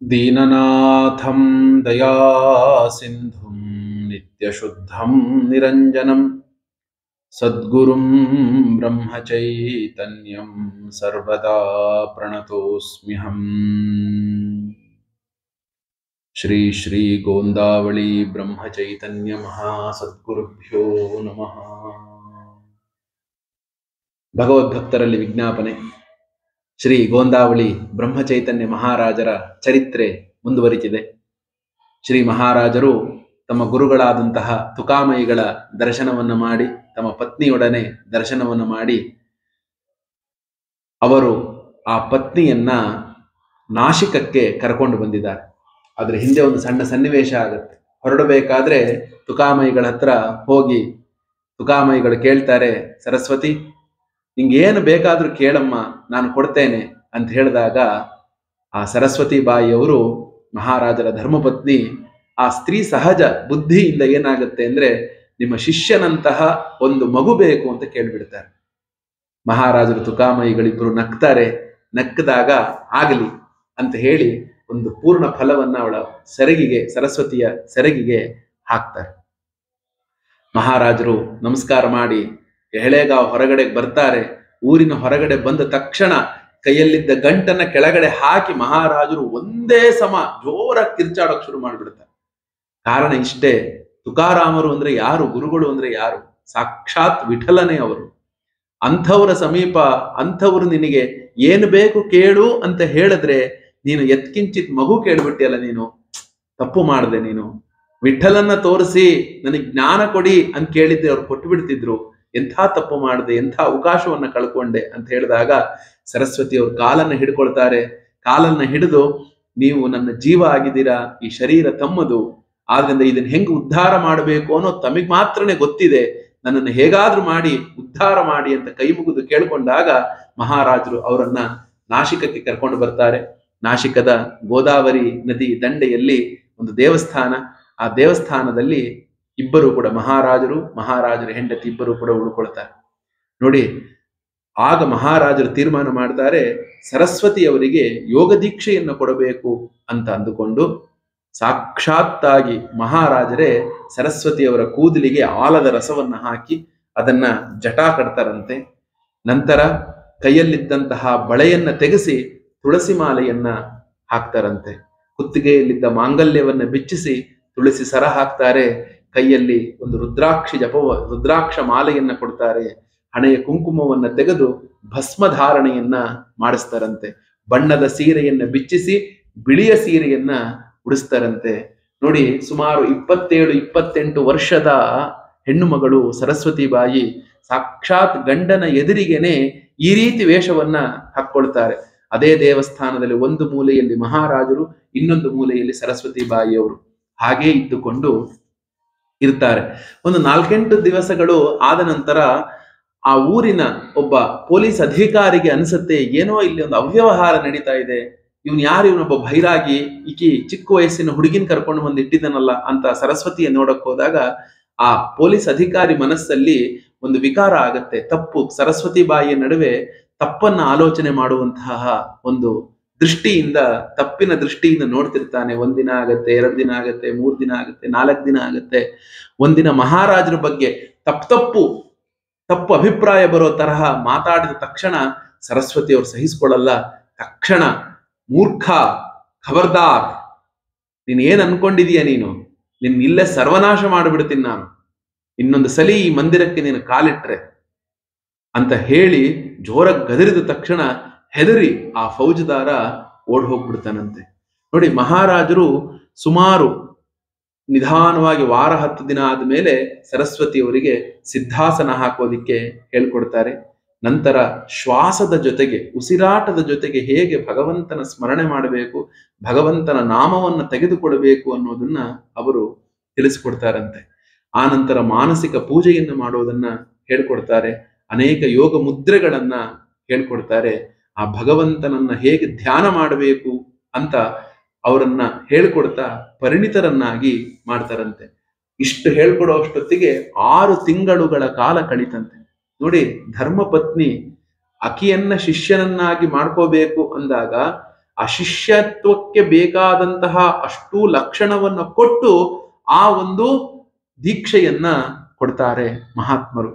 दीननाथं दयासिन्धुं नित्यशुद्धं निरञ्जनं सद्गुरुं ब्रह्मचैतन्यं सर्वदा प्रणतोऽस्म्यहम् श्री श्री गोन्दावली ಬ್ರಹ್ಮಚೈತನ್ಯ ನಮಃ ಭಗವದ್ಭಕ್ತರಲ್ಲಿ ವಿಜ್ಞಾಪನೆ ಶ್ರೀ ಗೋಂದಾವಳಿ ಬ್ರಹ್ಮಚೈತನ್ಯ ಮಹಾರಾಜರ ಚರಿತ್ರೆ ಮುಂದುವರಿತಿದೆ ಶ್ರೀ ಮಹಾರಾಜರು ತಮ್ಮ ಗುರುಗಳಾದಂತಹ ತುಕಾಮಯಿಗಳ ದರ್ಶನವನ್ನು ಮಾಡಿ ತಮ್ಮ ಪತ್ನಿಯೊಡನೆ ದರ್ಶನವನ್ನು ಮಾಡಿ ಅವರು ಆ ಪತ್ನಿಯನ್ನ ನಾಶಿಕಕ್ಕೆ ಕರ್ಕೊಂಡು ಬಂದಿದ್ದಾರೆ ಅದ್ರ ಹಿಂದೆ ಒಂದು ಸಣ್ಣ ಸನ್ನಿವೇಶ ಆಗುತ್ತೆ ಹೊರಡಬೇಕಾದ್ರೆ ತುಕಾಮಯಿಗಳ ಹತ್ರ ಹೋಗಿ ತುಕಾಮಯಿಗಳು ಕೇಳ್ತಾರೆ ಸರಸ್ವತಿ ನಿಂಗೆ ಏನು ಬೇಕಾದ್ರೂ ಕೇಳಮ್ಮ ನಾನು ಕೊಡ್ತೇನೆ ಅಂತ ಹೇಳಿದಾಗ ಆ ಸರಸ್ವತಿ ಬಾಯಿಯವರು ಮಹಾರಾಜರ ಧರ್ಮಪತ್ನಿ ಆ ಸ್ತ್ರೀ ಸಹಜ ಬುದ್ಧಿಯಿಂದ ಏನಾಗುತ್ತೆ ಅಂದ್ರೆ ನಿಮ್ಮ ಶಿಷ್ಯನಂತಹ ಒಂದು ಮಗು ಬೇಕು ಅಂತ ಕೇಳ್ಬಿಡ್ತಾರೆ ಮಹಾರಾಜರು ತುಕಾಮಯಿಗಳಿಬ್ಬರು ನಕ್ತಾರೆ ನಕ್ಕದಾಗ ಆಗಲಿ ಅಂತ ಹೇಳಿ ಒಂದು ಪೂರ್ಣ ಫಲವನ್ನ ಅವಳ ಸೆರಗಿಗೆ ಸರಸ್ವತಿಯ ಸೆರಗಿಗೆ ಹಾಕ್ತಾರೆ ಮಹಾರಾಜರು ನಮಸ್ಕಾರ ಮಾಡಿ ಎಳೆಗಾವ್ ಹೊರಗಡೆ ಬರ್ತಾರೆ ಊರಿನ ಹೊರಗಡೆ ಬಂದ ತಕ್ಷಣ ಕೈಯಲ್ಲಿದ್ದ ಗಂಟನ್ನ ಕೆಳಗಡೆ ಹಾಕಿ ಮಹಾರಾಜರು ಒಂದೇ ಸಮ ಜೋರಾಗಿ ಕಿರ್ಚಾಡೋಕ್ ಶುರು ಮಾಡಿಬಿಡ್ತಾರೆ ಕಾರಣ ಇಷ್ಟೇ ತುಕಾರಾಮರು ಅಂದ್ರೆ ಯಾರು ಗುರುಗಳು ಅಂದ್ರೆ ಯಾರು ಸಾಕ್ಷಾತ್ ವಿಠಲನೇ ಅವರು ಅಂಥವರ ಸಮೀಪ ಅಂಥವ್ರು ನಿನಗೆ ಏನು ಬೇಕು ಕೇಳು ಅಂತ ಹೇಳಿದ್ರೆ ನೀನು ಎತ್ಕಿಂಚಿತ್ ಮಗು ಕೇಳ್ಬಿಟ್ಟಿಯಲ್ಲ ನೀನು ತಪ್ಪು ಮಾಡಿದೆ ನೀನು ವಿಠಲನ್ನ ತೋರಿಸಿ ನನಗೆ ಜ್ಞಾನ ಕೊಡಿ ಅಂತ ಕೇಳಿದ್ದೆ ಅವ್ರು ಕೊಟ್ಟು ಬಿಡ್ತಿದ್ರು ಎಂಥ ತಪ್ಪು ಮಾಡಿದೆ ಎಂಥ ಅವಕಾಶವನ್ನ ಕಳ್ಕೊಂಡೆ ಅಂತ ಹೇಳಿದಾಗ ಸರಸ್ವತಿ ಅವ್ರ ಕಾಲನ್ನ ಹಿಡ್ಕೊಳ್ತಾರೆ ಕಾಲನ್ನ ಹಿಡಿದು ನೀವು ನನ್ನ ಜೀವ ಆಗಿದ್ದೀರಾ ಈ ಶರೀರ ತಮ್ಮದು ಆದ್ರಿಂದ ಇದನ್ನ ಹೆಂಗ್ ಉದ್ಧಾರ ಮಾಡಬೇಕು ಅನ್ನೋ ತಮಗೆ ಮಾತ್ರನೇ ಗೊತ್ತಿದೆ ನನ್ನನ್ನು ಹೇಗಾದ್ರೂ ಮಾಡಿ ಉದ್ಧಾರ ಮಾಡಿ ಅಂತ ಕೈ ಮುಗಿದು ಕೇಳ್ಕೊಂಡಾಗ ಮಹಾರಾಜರು ಅವರನ್ನ ನಾಶಿಕಕ್ಕೆ ಕರ್ಕೊಂಡು ಬರ್ತಾರೆ ನಾಶಿಕದ ಗೋದಾವರಿ ನದಿ ದಂಡೆಯಲ್ಲಿ ಒಂದು ದೇವಸ್ಥಾನ ಆ ದೇವಸ್ಥಾನದಲ್ಲಿ ಇಬ್ಬರು ಕೂಡ ಮಹಾರಾಜರು ಮಹಾರಾಜರ ಹೆಂಡತಿ ಇಬ್ಬರು ಕೂಡ ಉಳ್ಕೊಳ್ತಾರೆ ನೋಡಿ ಆಗ ಮಹಾರಾಜರು ತೀರ್ಮಾನ ಮಾಡ್ತಾರೆ ಸರಸ್ವತಿಯವರಿಗೆ ಯೋಗ ದೀಕ್ಷೆಯನ್ನು ಕೊಡಬೇಕು ಅಂತ ಅಂದುಕೊಂಡು ಸಾಕ್ಷಾತ್ತಾಗಿ ಮಹಾರಾಜರೇ ಸರಸ್ವತಿಯವರ ಕೂದಲಿಗೆ ಆಲದ ರಸವನ್ನ ಹಾಕಿ ಅದನ್ನ ಜಟಾ ಕಟ್ತಾರಂತೆ ನಂತರ ಕೈಯಲ್ಲಿದ್ದಂತಹ ಬಳೆಯನ್ನ ತೆಗೆಸಿ ತುಳಸಿ ಮಾಲೆಯನ್ನ ಹಾಕ್ತಾರಂತೆ ಕುತ್ತಿಗೆಯಲ್ಲಿದ್ದ ಮಾಂಗಲ್ಯವನ್ನ ಬಿಚ್ಚಿಸಿ ತುಳಸಿ ಸರ ಹಾಕ್ತಾರೆ ಕೈಯಲ್ಲಿ ಒಂದು ರುದ್ರಾಕ್ಷಿ ಜಪವ ರುದ್ರಾಕ್ಷ ಮಾಲೆಯನ್ನ ಕೊಡ್ತಾರೆ ಹಣೆಯ ಕುಂಕುಮವನ್ನ ತೆಗೆದು ಭಸ್ಮ ಧಾರಣೆಯನ್ನ ಮಾಡಿಸ್ತಾರಂತೆ ಬಣ್ಣದ ಸೀರೆಯನ್ನ ಬಿಚ್ಚಿಸಿ ಬಿಳಿಯ ಸೀರೆಯನ್ನ ಉಡಿಸ್ತಾರಂತೆ ನೋಡಿ ಸುಮಾರು ಇಪ್ಪತ್ತೇಳು ಇಪ್ಪತ್ತೆಂಟು ವರ್ಷದ ಹೆಣ್ಣು ಮಗಳು ಸರಸ್ವತಿ ಬಾಯಿ ಸಾಕ್ಷಾತ್ ಗಂಡನ ಎದುರಿಗೆನೆ ಈ ರೀತಿ ವೇಷವನ್ನ ಹಾಕ್ಕೊಳ್ತಾರೆ ಅದೇ ದೇವಸ್ಥಾನದಲ್ಲಿ ಒಂದು ಮೂಲೆಯಲ್ಲಿ ಮಹಾರಾಜರು ಇನ್ನೊಂದು ಮೂಲೆಯಲ್ಲಿ ಸರಸ್ವತಿ ಬಾಯಿಯವರು ಹಾಗೇ ಇದ್ದುಕೊಂಡು ಇರ್ತಾರೆ ಒಂದು ನಾಲ್ಕೆಂಟು ದಿವಸಗಳು ಆದ ನಂತರ ಆ ಊರಿನ ಒಬ್ಬ ಪೊಲೀಸ್ ಅಧಿಕಾರಿಗೆ ಅನ್ಸುತ್ತೆ ಏನೋ ಇಲ್ಲಿ ಒಂದು ಅವ್ಯವಹಾರ ನಡೀತಾ ಇದೆ ಇವನ್ ಯಾರು ಇವನೊಬ್ಬ ಭೈರಾಗಿ ಈಕಿ ಚಿಕ್ಕ ವಯಸ್ಸಿನ ಹುಡುಗಿನ ಕರ್ಕೊಂಡು ಬಂದು ಇಟ್ಟಿದ್ದಾನಲ್ಲ ಅಂತ ಸರಸ್ವತಿಯ ನೋಡಕ್ ಹೋದಾಗ ಆ ಪೊಲೀಸ್ ಅಧಿಕಾರಿ ಮನಸ್ಸಲ್ಲಿ ಒಂದು ವಿಕಾರ ಆಗತ್ತೆ ತಪ್ಪು ಸರಸ್ವತಿ ಬಾಯಿಯ ನಡುವೆ ತಪ್ಪನ್ನ ಆಲೋಚನೆ ಮಾಡುವಂತಹ ಒಂದು ದೃಷ್ಟಿಯಿಂದ ತಪ್ಪಿನ ದೃಷ್ಟಿಯಿಂದ ನೋಡ್ತಿರ್ತಾನೆ ಒಂದಿನ ಆಗತ್ತೆ ಎರಡು ದಿನ ಆಗತ್ತೆ ಮೂರ್ ದಿನ ಆಗತ್ತೆ ನಾಲ್ಕು ದಿನ ಆಗತ್ತೆ ಒಂದಿನ ಮಹಾರಾಜರ ಬಗ್ಗೆ ತಪ್ಪು ತಪ್ಪು ತಪ್ಪು ಅಭಿಪ್ರಾಯ ಬರೋ ತರಹ ಮಾತಾಡಿದ ತಕ್ಷಣ ಸರಸ್ವತಿ ಅವ್ರು ಸಹಿಸ್ಕೊಳ್ಳಲ್ಲ ತಕ್ಷಣ ಮೂರ್ಖ ಖಬರ್ದಾರ್ ನೀನ್ ಏನ್ ಅನ್ಕೊಂಡಿದೀಯ ನೀನು ನಿನ್ ಇಲ್ಲೇ ಸರ್ವನಾಶ ಮಾಡಿಬಿಡ್ತೀನಿ ನಾನು ಇನ್ನೊಂದು ಸಲಿ ಈ ಮಂದಿರಕ್ಕೆ ನೀನು ಕಾಲಿಟ್ರೆ ಅಂತ ಹೇಳಿ ಜೋರಾಗಿ ಗದರಿದ ತಕ್ಷಣ ಹೆದರಿ ಆ ಫೌಜದಾರ ಓಡ್ ಹೋಗ್ಬಿಡ್ತಾನಂತೆ ನೋಡಿ ಮಹಾರಾಜರು ಸುಮಾರು ನಿಧಾನವಾಗಿ ವಾರ ಹತ್ತು ದಿನ ಆದ್ಮೇಲೆ ಸರಸ್ವತಿಯವರಿಗೆ ಸಿದ್ಧಾಸನ ಹಾಕೋದಿಕ್ಕೆ ಹೇಳ್ಕೊಡ್ತಾರೆ ನಂತರ ಶ್ವಾಸದ ಜೊತೆಗೆ ಉಸಿರಾಟದ ಜೊತೆಗೆ ಹೇಗೆ ಭಗವಂತನ ಸ್ಮರಣೆ ಮಾಡಬೇಕು ಭಗವಂತನ ನಾಮವನ್ನು ತೆಗೆದುಕೊಳ್ಬೇಕು ಅನ್ನೋದನ್ನ ಅವರು ತಿಳಿಸ್ಕೊಡ್ತಾರಂತೆ ಆ ನಂತರ ಮಾನಸಿಕ ಪೂಜೆಯನ್ನು ಮಾಡೋದನ್ನ ಹೇಳ್ಕೊಡ್ತಾರೆ ಅನೇಕ ಯೋಗ ಮುದ್ರೆಗಳನ್ನ ಹೇಳ್ಕೊಡ್ತಾರೆ ಆ ಭಗವಂತನನ್ನ ಹೇಗೆ ಧ್ಯಾನ ಮಾಡಬೇಕು ಅಂತ ಅವರನ್ನ ಹೇಳ್ಕೊಡ್ತಾ ಪರಿಣಿತರನ್ನಾಗಿ ಮಾಡ್ತಾರಂತೆ ಇಷ್ಟು ಹೇಳ್ಕೊಡೋ ಅಷ್ಟೊತ್ತಿಗೆ ಆರು ತಿಂಗಳುಗಳ ಕಾಲ ಕಳಿತಂತೆ ನೋಡಿ ಧರ್ಮಪತ್ನಿ ಅಕಿಯನ್ನ ಶಿಷ್ಯನನ್ನಾಗಿ ಮಾಡ್ಕೋಬೇಕು ಅಂದಾಗ ಆ ಶಿಷ್ಯತ್ವಕ್ಕೆ ಬೇಕಾದಂತಹ ಅಷ್ಟು ಲಕ್ಷಣವನ್ನ ಕೊಟ್ಟು ಆ ಒಂದು ದೀಕ್ಷೆಯನ್ನ ಕೊಡ್ತಾರೆ ಮಹಾತ್ಮರು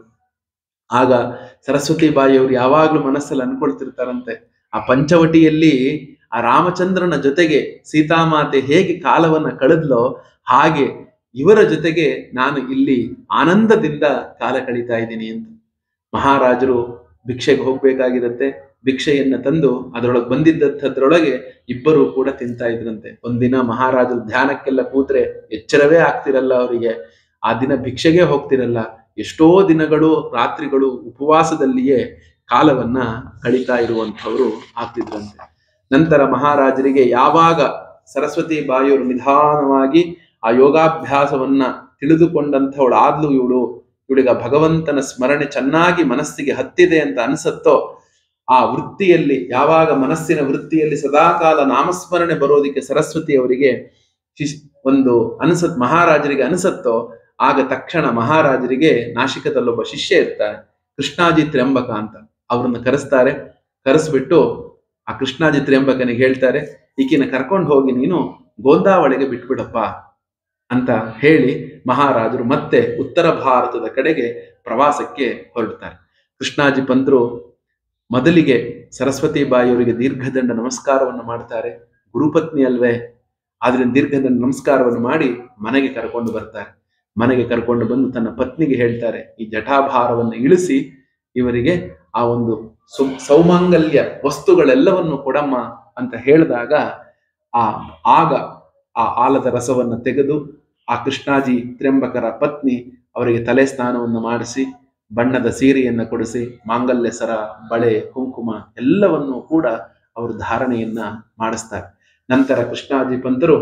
ಆಗ ಸರಸ್ವತಿ ಬಾಯಿಯವರು ಯಾವಾಗ್ಲೂ ಮನಸ್ಸಲ್ಲಿ ಅನ್ಕೊಳ್ತಿರ್ತಾರಂತೆ ಆ ಪಂಚವಟಿಯಲ್ಲಿ ಆ ರಾಮಚಂದ್ರನ ಜೊತೆಗೆ ಸೀತಾಮಾತೆ ಹೇಗೆ ಕಾಲವನ್ನ ಕಳೆದ್ಲೋ ಹಾಗೆ ಇವರ ಜೊತೆಗೆ ನಾನು ಇಲ್ಲಿ ಆನಂದದಿಂದ ಕಾಲ ಕಳೀತಾ ಇದ್ದೀನಿ ಅಂತ ಮಹಾರಾಜರು ಭಿಕ್ಷೆಗೆ ಹೋಗ್ಬೇಕಾಗಿರುತ್ತೆ ಭಿಕ್ಷೆಯನ್ನ ತಂದು ಅದರೊಳಗೆ ಬಂದಿದ್ದಂಥದ್ರೊಳಗೆ ಇಬ್ಬರು ಕೂಡ ತಿಂತಾ ಇದ್ರಂತೆ ಒಂದಿನ ಮಹಾರಾಜರು ಧ್ಯಾನಕ್ಕೆಲ್ಲ ಕೂತ್ರೆ ಎಚ್ಚರವೇ ಆಗ್ತಿರಲ್ಲ ಅವರಿಗೆ ಆ ದಿನ ಭಿಕ್ಷೆಗೆ ಹೋಗ್ತಿರಲ್ಲ ಎಷ್ಟೋ ದಿನಗಳು ರಾತ್ರಿಗಳು ಉಪವಾಸದಲ್ಲಿಯೇ ಕಾಲವನ್ನ ಕಳೀತಾ ಇರುವಂಥವ್ರು ಆಗ್ತಿದ್ರಂತೆ ನಂತರ ಮಹಾರಾಜರಿಗೆ ಯಾವಾಗ ಸರಸ್ವತಿ ಬಾಯಿಯವರು ನಿಧಾನವಾಗಿ ಆ ಯೋಗಾಭ್ಯಾಸವನ್ನ ತಿಳಿದುಕೊಂಡಂಥವಳು ಆದ್ಲು ಇವಳು ಇವಳಿಗೆ ಭಗವಂತನ ಸ್ಮರಣೆ ಚೆನ್ನಾಗಿ ಮನಸ್ಸಿಗೆ ಹತ್ತಿದೆ ಅಂತ ಅನಿಸತ್ತೋ ಆ ವೃತ್ತಿಯಲ್ಲಿ ಯಾವಾಗ ಮನಸ್ಸಿನ ವೃತ್ತಿಯಲ್ಲಿ ಸದಾಕಾಲ ನಾಮಸ್ಮರಣೆ ಬರೋದಿಕ್ಕೆ ಸರಸ್ವತಿ ಅವರಿಗೆ ಶಿಶ್- ಒಂದು ಅನಿಸತ್ ಮಹಾರಾಜರಿಗೆ ಅನಿಸತ್ತೋ ಆಗ ತಕ್ಷಣ ಮಹಾರಾಜರಿಗೆ ನಾಶಿಕದಲ್ಲೊಬ್ಬ ಶಿಷ್ಯ ಇರ್ತಾನೆ ಕೃಷ್ಣಾಜಿ ತ್ರ್ಯಂಬಕ ಅಂತ ಅವ್ರನ್ನ ಕರೆಸ್ತಾರೆ ಕರೆಸ್ಬಿಟ್ಟು ಆ ಕೃಷ್ಣಾಜಿ ತ್ರ್ಯಂಬಕನಿಗೆ ಹೇಳ್ತಾರೆ ಈಕಿನ ಕರ್ಕೊಂಡು ಹೋಗಿ ನೀನು ಗೋಂದಾವಳಿಗೆ ಬಿಟ್ಬಿಡಪ್ಪ ಅಂತ ಹೇಳಿ ಮಹಾರಾಜರು ಮತ್ತೆ ಉತ್ತರ ಭಾರತದ ಕಡೆಗೆ ಪ್ರವಾಸಕ್ಕೆ ಹೊರಡ್ತಾರೆ ಕೃಷ್ಣಾಜಿ ಪಂತರು ಮೊದಲಿಗೆ ಸರಸ್ವತಿ ಬಾಯಿಯವರಿಗೆ ದೀರ್ಘದಂಡ ನಮಸ್ಕಾರವನ್ನು ಮಾಡ್ತಾರೆ ಗುರುಪತ್ನಿ ಅಲ್ವೇ ಆದ್ರಿಂದ ದೀರ್ಘದಂಡ ನಮಸ್ಕಾರವನ್ನು ಮಾಡಿ ಮನೆಗೆ ಕರ್ಕೊಂಡು ಬರ್ತಾರೆ ಮನೆಗೆ ಕರ್ಕೊಂಡು ಬಂದು ತನ್ನ ಪತ್ನಿಗೆ ಹೇಳ್ತಾರೆ ಈ ಜಟಾಭಾರವನ್ನು ಇಳಿಸಿ ಇವರಿಗೆ ಆ ಒಂದು ಸೌ- ಸೌಮಾಂಗಲ್ಯ ವಸ್ತುಗಳೆಲ್ಲವನ್ನು ಕೊಡಮ್ಮ ಅಂತ ಹೇಳಿದಾಗ ಆ ಆಗ ಆ ಆಲದ ರಸವನ್ನು ತೆಗೆದು ಆ ಕೃಷ್ಣಾಜಿ ತ್ರ್ಯಂಬಕರ ಪತ್ನಿ ಅವರಿಗೆ ತಲೆ ಸ್ನಾನವನ್ನು ಮಾಡಿಸಿ ಬಣ್ಣದ ಸೀರೆಯನ್ನ ಕೊಡಿಸಿ ಮಾಂಗಲ್ಯ ಸರ ಬಳೆ ಕುಂಕುಮ ಎಲ್ಲವನ್ನೂ ಕೂಡ ಅವರು ಧಾರಣೆಯನ್ನ ಮಾಡಿಸ್ತಾರೆ ನಂತರ ಕೃಷ್ಣಾಜಿ ಪಂತರು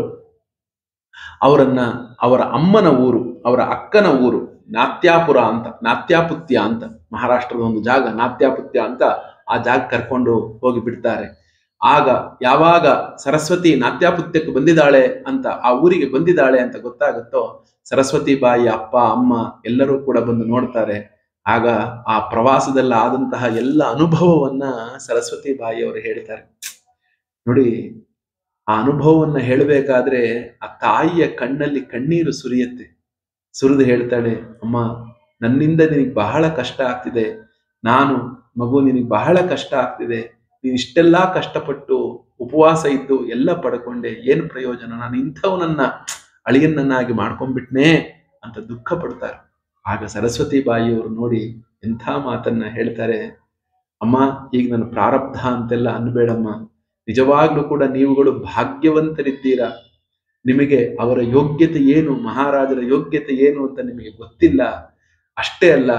ಅವರನ್ನ ಅವರ ಅಮ್ಮನ ಊರು ಅವರ ಅಕ್ಕನ ಊರು ನಾತ್ಯಾಪುರ ಅಂತ ನಾತ್ಯಾಪುತ್ಯ ಅಂತ ಮಹಾರಾಷ್ಟ್ರದ ಒಂದು ಜಾಗ ನಾತ್ಯಾಪುತ್ಯ ಅಂತ ಆ ಜಾಗ ಕರ್ಕೊಂಡು ಹೋಗಿ ಬಿಡ್ತಾರೆ ಆಗ ಯಾವಾಗ ಸರಸ್ವತಿ ನಾಟ್ಯಾಪುತ್ಯಕ್ಕೆ ಬಂದಿದ್ದಾಳೆ ಅಂತ ಆ ಊರಿಗೆ ಬಂದಿದ್ದಾಳೆ ಅಂತ ಗೊತ್ತಾಗುತ್ತೋ ಸರಸ್ವತಿ ಬಾಯಿ ಅಪ್ಪ ಅಮ್ಮ ಎಲ್ಲರೂ ಕೂಡ ಬಂದು ನೋಡ್ತಾರೆ ಆಗ ಆ ಪ್ರವಾಸದಲ್ಲಿ ಆದಂತಹ ಎಲ್ಲ ಅನುಭವವನ್ನ ಸರಸ್ವತಿ ಬಾಯಿ ಅವರು ಹೇಳ್ತಾರೆ ನೋಡಿ ಆ ಅನುಭವವನ್ನ ಹೇಳಬೇಕಾದ್ರೆ ಆ ತಾಯಿಯ ಕಣ್ಣಲ್ಲಿ ಕಣ್ಣೀರು ಸುರಿಯುತ್ತೆ ಸುರಿದು ಹೇಳ್ತಾಳೆ ಅಮ್ಮ ನನ್ನಿಂದ ನಿನಗೆ ಬಹಳ ಕಷ್ಟ ಆಗ್ತಿದೆ ನಾನು ಮಗು ನಿನಗೆ ಬಹಳ ಕಷ್ಟ ಆಗ್ತಿದೆ ನೀನ್ ಇಷ್ಟೆಲ್ಲಾ ಕಷ್ಟಪಟ್ಟು ಉಪವಾಸ ಇದ್ದು ಎಲ್ಲ ಪಡ್ಕೊಂಡೆ ಏನು ಪ್ರಯೋಜನ ನಾನು ಇಂಥವನನ್ನ ಅಳಿಯನ್ನನ್ನಾಗಿ ಮಾಡ್ಕೊಂಡ್ಬಿಟ್ನೆ ಅಂತ ದುಃಖ ಪಡ್ತಾರೆ ಆಗ ಸರಸ್ವತಿ ಬಾಯಿಯವರು ನೋಡಿ ಎಂಥ ಮಾತನ್ನ ಹೇಳ್ತಾರೆ ಅಮ್ಮ ಈಗ ನನ್ನ ಪ್ರಾರಬ್ಧ ಅಂತೆಲ್ಲ ಅನ್ಬೇಡಮ್ಮ ನಿಜವಾಗ್ಲೂ ಕೂಡ ನೀವುಗಳು ಭಾಗ್ಯವಂತರಿದ್ದೀರಾ ನಿಮಗೆ ಅವರ ಯೋಗ್ಯತೆ ಏನು ಮಹಾರಾಜರ ಯೋಗ್ಯತೆ ಏನು ಅಂತ ನಿಮಗೆ ಗೊತ್ತಿಲ್ಲ ಅಷ್ಟೇ ಅಲ್ಲ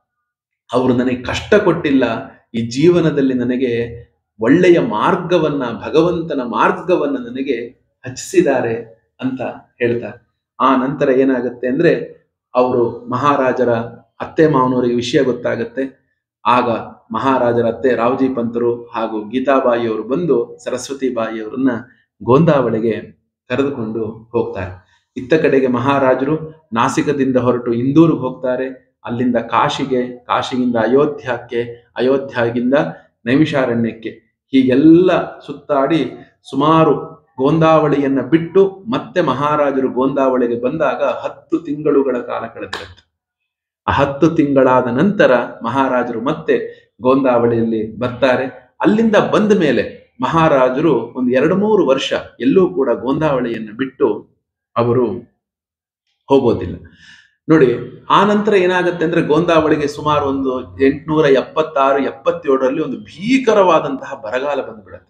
ಅವರು ನನಗೆ ಕಷ್ಟ ಕೊಟ್ಟಿಲ್ಲ ಈ ಜೀವನದಲ್ಲಿ ನನಗೆ ಒಳ್ಳೆಯ ಮಾರ್ಗವನ್ನ ಭಗವಂತನ ಮಾರ್ಗವನ್ನ ನನಗೆ ಹಚ್ಚಿಸಿದ್ದಾರೆ ಅಂತ ಹೇಳ್ತಾರೆ ಆ ನಂತರ ಏನಾಗುತ್ತೆ ಅಂದ್ರೆ ಅವರು ಮಹಾರಾಜರ ಅತ್ತೆ ಮಾವನವರಿಗೆ ವಿಷಯ ಗೊತ್ತಾಗತ್ತೆ ಆಗ ಮಹಾರಾಜರ ಅತ್ತೆ ರಾವಜಿ ಪಂತರು ಹಾಗೂ ಗೀತಾಬಾಯಿಯವರು ಬಂದು ಸರಸ್ವತಿ ಬಾಯಿಯವರನ್ನ ಗೋಂದಾವಳಿಗೆ ಕರೆದುಕೊಂಡು ಹೋಗ್ತಾರೆ ಇತ್ತ ಕಡೆಗೆ ಮಹಾರಾಜರು ನಾಸಿಕದಿಂದ ಹೊರಟು ಇಂದೂರಿಗೆ ಹೋಗ್ತಾರೆ ಅಲ್ಲಿಂದ ಕಾಶಿಗೆ ಕಾಶಿಯಿಂದ ಅಯೋಧ್ಯಕ್ಕೆ ಅಯೋಧ್ಯಗಿಂದ ನೈಮಿಷಾರಣ್ಯಕ್ಕೆ ಹೀಗೆಲ್ಲ ಸುತ್ತಾಡಿ ಸುಮಾರು ಗೋಂದಾವಳಿಯನ್ನ ಬಿಟ್ಟು ಮತ್ತೆ ಮಹಾರಾಜರು ಗೋಂದಾವಳಿಗೆ ಬಂದಾಗ ಹತ್ತು ತಿಂಗಳುಗಳ ಕಾಲ ಕಳೆದಿರುತ್ತೆ ಆ ಹತ್ತು ತಿಂಗಳಾದ ನಂತರ ಮಹಾರಾಜರು ಮತ್ತೆ ಗೋಂದಾವಳಿಯಲ್ಲಿ ಬರ್ತಾರೆ ಅಲ್ಲಿಂದ ಬಂದ ಮೇಲೆ ಮಹಾರಾಜರು ಒಂದು ಎರಡು ಮೂರು ವರ್ಷ ಎಲ್ಲೂ ಕೂಡ ಗೋಂದಾವಳಿಯನ್ನು ಬಿಟ್ಟು ಅವರು ಹೋಗೋದಿಲ್ಲ ನೋಡಿ ಆ ನಂತರ ಏನಾಗುತ್ತೆ ಅಂದ್ರೆ ಗೋಂದಾವಳಿಗೆ ಸುಮಾರು ಒಂದು ಎಂಟುನೂರ ಎಪ್ಪತ್ತಾರು ಎಪ್ಪತ್ತೇಳರಲ್ಲಿ ಒಂದು ಭೀಕರವಾದಂತಹ ಬರಗಾಲ ಬಂದ್ಬಿಡುತ್ತೆ